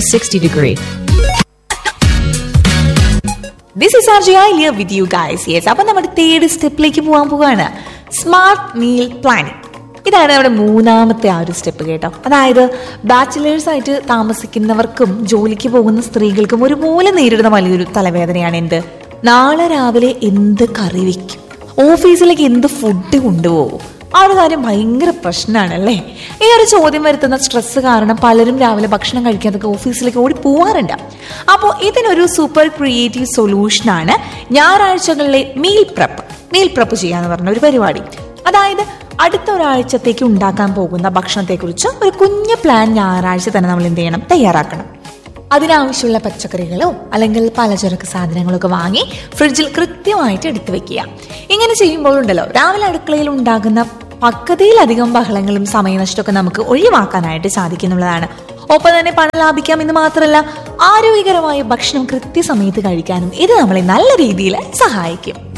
360 degree. This is R G I ലിയർ with you guys yes അപ്പൊ നമ്മുടെ third സ്റ്റെപ്പിലേക്ക് പോകാൻ പോവാണ് സ്മാർട്ട് മീൽ പ്ലാനിങ് ഇതാണ് നമ്മുടെ മൂന്നാമത്തെ ആ ഒരു സ്റ്റെപ്പ് കേട്ടോ അതായത് ബാച്ചിലേഴ്സ് ആയിട്ട് താമസിക്കുന്നവർക്കും ജോലിക്ക് പോകുന്ന സ്ത്രീകൾക്കും ഒരുപോലെ നേരിടുന്ന വലിയൊരു തലവേദനയാണ് എന്ത് നാളെ രാവിലെ എന്ത് കറി വെക്കും ഓഫീസിലേക്ക് എന്ത് ഫുഡ് കൊണ്ടുപോകും ആ ഒരു കാര്യം ഭയങ്കര പ്രശ്നമാണ് അല്ലേ ഈ ഒരു ചോദ്യം വരുത്തുന്ന സ്ട്രെസ് കാരണം പലരും രാവിലെ ഭക്ഷണം കഴിക്കാതൊക്കെ ഓഫീസിലേക്ക് ഓടി പോവാറുണ്ട് അപ്പോൾ ഇതിനൊരു സൂപ്പർ ക്രിയേറ്റീവ് സൊല്യൂഷനാണ് ഞായറാഴ്ചകളിലെ മീൽ പ്രപ്പ് മീൽ പ്രപ്പ് ചെയ്യാന്ന് പറഞ്ഞ ഒരു പരിപാടി അതായത് അടുത്ത ഒരാഴ്ചത്തേക്ക് ഉണ്ടാക്കാൻ പോകുന്ന ഭക്ഷണത്തെക്കുറിച്ച് ഒരു കുഞ്ഞു പ്ലാൻ ഞായറാഴ്ച തന്നെ നമ്മൾ എന്ത് ചെയ്യണം തയ്യാറാക്കണം അതിനാവശ്യമുള്ള പച്ചക്കറികളോ അല്ലെങ്കിൽ പലചരക്ക് സാധനങ്ങളോ ഒക്കെ വാങ്ങി ഫ്രിഡ്ജിൽ കൃത്യമായിട്ട് എടുത്തു വെക്കുക ഇങ്ങനെ ചെയ്യുമ്പോൾ ഉണ്ടല്ലോ രാവിലെ അടുക്കളയിൽ ഉണ്ടാകുന്ന പക്വതയിലധികം ബഹളങ്ങളും സമയനഷ്ടമൊക്കെ നമുക്ക് ഒഴിവാക്കാനായിട്ട് സാധിക്കുന്നുള്ളതാണ് ഒപ്പം തന്നെ പണം ലാഭിക്കാം എന്ന് മാത്രമല്ല ആരോഗ്യകരമായ ഭക്ഷണം കൃത്യസമയത്ത് കഴിക്കാനും ഇത് നമ്മളെ നല്ല രീതിയിൽ സഹായിക്കും